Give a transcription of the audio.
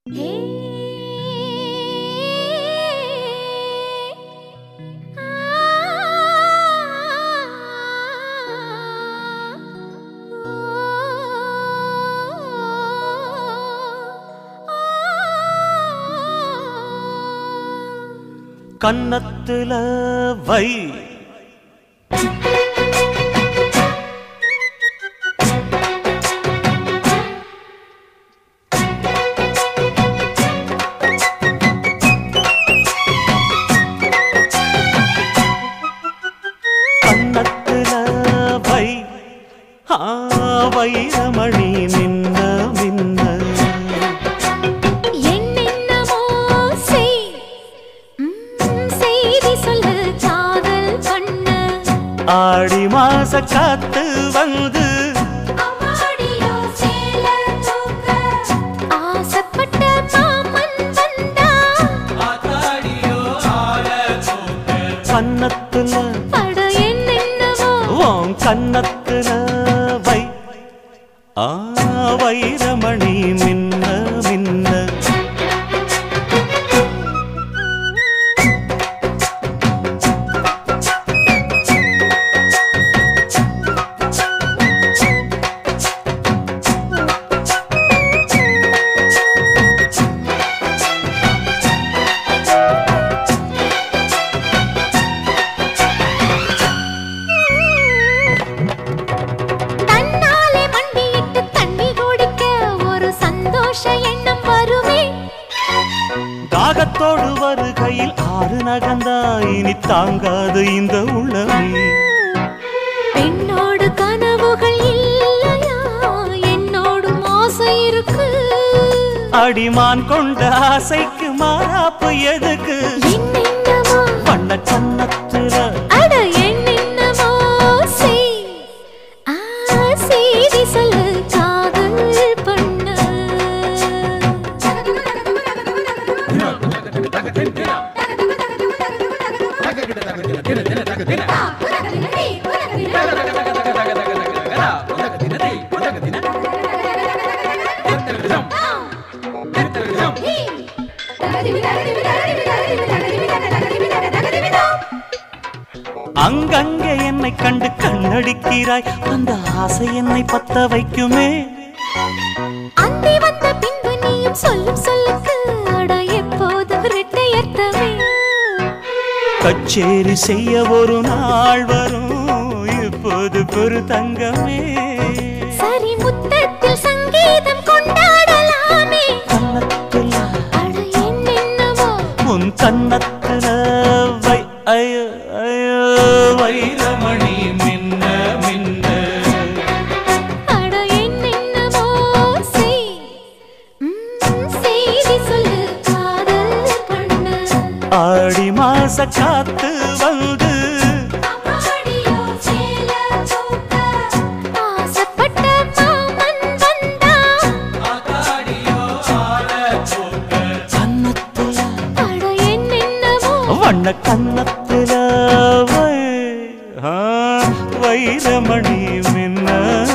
கன்னத்துல வை கன்னத்துல வை ஆ, வைரமணி மின்ன மின்ன என்னென்னமோ செய் ம், செய்தி சொல்லு காதல் பண்ண ஆடி மாச காத்து வந்து அம்மாடியோ சேல தூக்க ஆசைப்பட்ட மாமன் வந்தா கன்னத்துல பட என்னென்னமோ உன் கன்னத்துல வை ஆ வைரமணி மின்ன மின்ன தன்னாலே மண்டியிட்டு தண்ணி குடிக்க ஒரு சந்தோஷ எண்ணம் வருமே தாகத்தோடு வருகையில் ஆறு நகந்தா இனி தாங்காது இந்த உள்ளமே பெண்ணோடு கனவுகள் இல்லையா என்னோடும் ஆசை இருக்கு அடிமான் கொண்ட ஆசைக்கு மாறாப்பு எதுக்கு என்னென்னமோ பண்ண கன்னத்துல அட என்னென்னமோ செய் ஆ, செய்தி சொல்லு காதல் பண்ண அங்கங்கே என்னை கண்டு கண்ணடிக்கிறாய் அந்த ஆசை என்னை பத்த வைக்குமே அந்தி வந்த பின்பு நீயும் சொல்லும் சொல்லுக்கு அட எப்போதும் இரட்டையர்த்தமே கச்சேரி செய்ய ஒரு நாள் வரும் இப்போது பொறு தங்கமே சரி முத்தத்தில் சங்கீதம் கொண்டாடலாமே கன்னத்துல அட என்னென்னவோ உன் கன்னத்துல வை ஐயோ ஐயோ வைரமணி மின்ன மின்ன அட என்னென்னவோ செய் ம், செய்தி சொல்லு காதல் பண்ண ஆடி மாச காத்து வந்து அம்மாடியோ சேல தூக்க ஆசைப்பட்ட மாமன் வந்தா கன்னத்துல அட என்னென்னவோ வண்ண கன்னத்துல வை ஆ, வைரமணி மின்ன